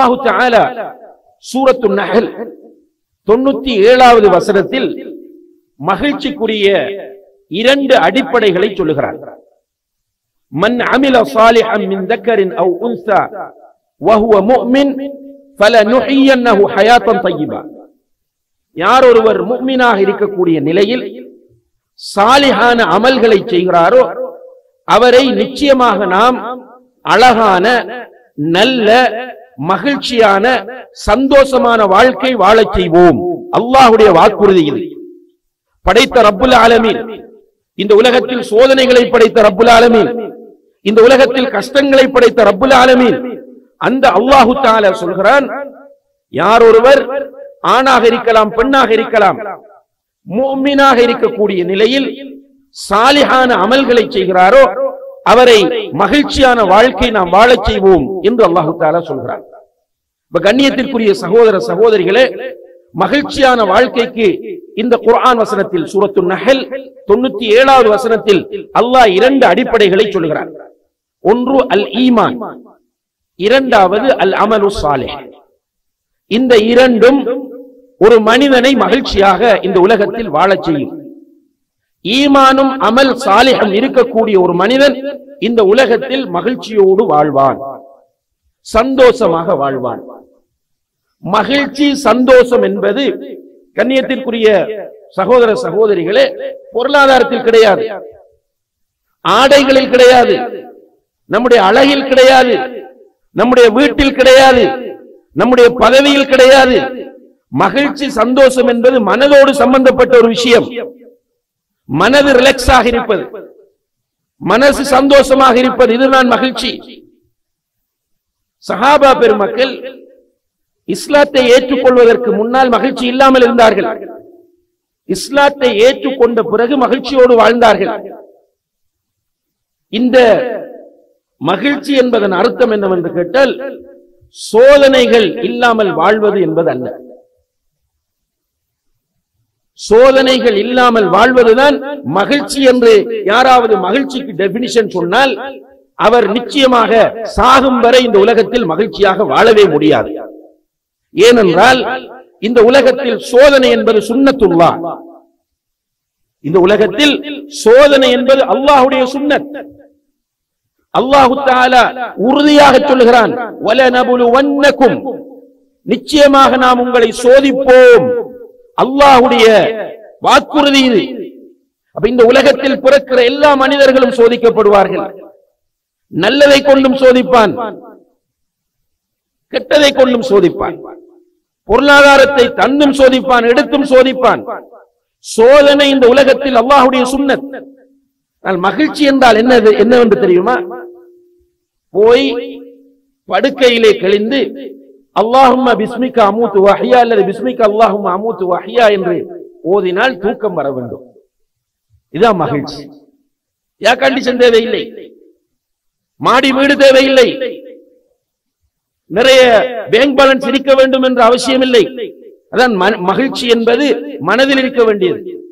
அல்லாஹு தஆலா சூரத்து நஹல் தொண்ணூத்தி ஏழாவது வசனத்தில் மகிழ்ச்சிக்குரிய இரண்டு அடிப்படைகளை சொல்லுகிறார் மன் அமில சாலிஹன் மின் தக்கரின் அவ் உன்சா வஹுவ முஃமின் ஃபலனுஹியன்னஹு ஹயாத்தன் தய்யிபா யார் ஒருவர் முஃமினாக இருக்கக்கூடிய நிலையில் சாலிஹான அமல்களை செய்கிறாரோ அவரை நிச்சயமாக நாம் அழகான நல்ல மகிழ்ச்சியான சந்தோஷமான வாழ்க்கை வாழச் செய்வோம் அல்லாஹுடைய வாக்குறுதி இது படைத்த ரப்புல் ஆலமீன் இந்த உலகத்தில் சோதனைகளை படைத்த ரப்புல் ஆலமீன் இந்த உலகத்தில் கஷ்டங்களை படைத்த ரப்புல் ஆலமீன் அந்த அல்லாஹு தால சொல்கிறான் யார் ஒருவர் ஆணாக இருக்கலாம் பெண்ணாக இருக்கலாம் முஃமினாக இருக்கக்கூடிய நிலையில் சாலிஹான அமல்களை செய்கிறாரோ அவரை மகிழ்ச்சியான வாழ்க்கை நாம் வாழச் செய்வோம் என்று அல்லாஹு தாலா சொல்கிறார் இப்ப கண்ணியத்திற்குரிய சகோதர சகோதரிகளே மகிழ்ச்சியான வாழ்க்கைக்கு இந்த குர்ஆன் வசனத்தில் சூரத்து நஹல் தொண்ணூத்தி ஏழாவது வசனத்தில் அல்லாஹ் இரண்டு அடிப்படைகளை சொல்கிறார் ஒன்று அல் ஈமான் இரண்டாவது அல் அமலு சாலிஹ் இந்த இரண்டும் ஒரு மனிதனை மகிழ்ச்சியாக இந்த உலகத்தில் வாழச் செய்யும் ஈமானும் அமல் சாலிஹம் இருக்கக்கூடிய ஒரு மனிதன் இந்த உலகத்தில் மகிழ்ச்சியோடு வாழ்வான் சந்தோஷமாக வாழ்வான் மகிழ்ச்சி சந்தோஷம் என்பது கண்ணியத்திற்குரிய சகோதர சகோதரிகளே பொருளாதாரத்தில் கிடையாது ஆடைகளில் கிடையாது நம்முடைய அழகில் கிடையாது நம்முடைய வீட்டில் கிடையாது நம்முடைய பதவியில் கிடையாது மகிழ்ச்சி சந்தோஷம் என்பது மனதோடு சம்பந்தப்பட்ட ஒரு விஷயம் மனது ரிலாக்ஸாக இருப்பது மனசு சந்தோஷமாக இருப்பது இதுதான் மகிழ்ச்சி சஹாபா பெருமக்கள் இஸ்லாத்தை ஏற்றுக்கொள்வதற்கு முன்னால் மகிழ்ச்சி இல்லாமல் இருந்தார்கள் இஸ்லாத்தை ஏற்றுக்கொண்ட பிறகு மகிழ்ச்சியோடு வாழ்ந்தார்கள் இந்த மகிழ்ச்சி என்பதன் அர்த்தம் என்னவென்று கேட்டால் சோதனைகள் இல்லாமல் வாழ்வது என்பது அல்ல சோதனைகள் இல்லாமல் வாழ்வதுதான் மகிழ்ச்சி என்று யாராவது மகிழ்ச்சிக்கு டெபினிஷன் சொன்னால் அவர் நிச்சயமாக சாகும் வரை இந்த உலகத்தில் மகிழ்ச்சியாக வாழவே முடியாது ஏனென்றால் இந்த உலகத்தில் சோதனை என்பது சுண்ணத்துல்லா இந்த உலகத்தில் சோதனை என்பது அல்லாஹுடைய சுன்னத் அல்லாஹு தாலா உறுதியாக சொல்லுகிறான் வலனபுலுவன்னக்கும் நிச்சயமாக நாம் உங்களை சோதிப்போம் அல்லாஹுடைய வாக்குறுதி இது அப்ப இந்த உலகத்தில் பிறக்கிற எல்லா மனிதர்களும் சோதிக்கப்படுவார்கள் நல்லதை கொண்டும் சோதிப்பான் கெட்டதை கொண்டும் சோதிப்பான் பொருளாதாரத்தை தந்தும் சோதிப்பான் எடுத்தும் சோதிப்பான் சோதனை இந்த உலகத்தில் அல்லாஹுடைய சுன்னத் ஆனால் மகிழ்ச்சி என்றால் என்னது என்னவென்று தெரியுமா போய் படுக்கையிலே கழிந்து அல்லாஹும்ம பிஸ்மிக்க அமூத்து வஹியா அல்லது பிஸ்மிக்க அல்லாஹும்ம அமூத்து வஹியா என்று ஓதினால் தூக்கம் வர வேண்டும் இதான் மகிழ்ச்சி ஏர் கண்டிஷன் தேவையில்லை மாடி வீடு தேவையில்லை நிறைய பேங்க் பேலன்ஸ் இருக்க வேண்டும் என்ற அவசியம் இல்லை அதான் ம- மகிழ்ச்சி என்பது மனதில் இருக்க வேண்டியது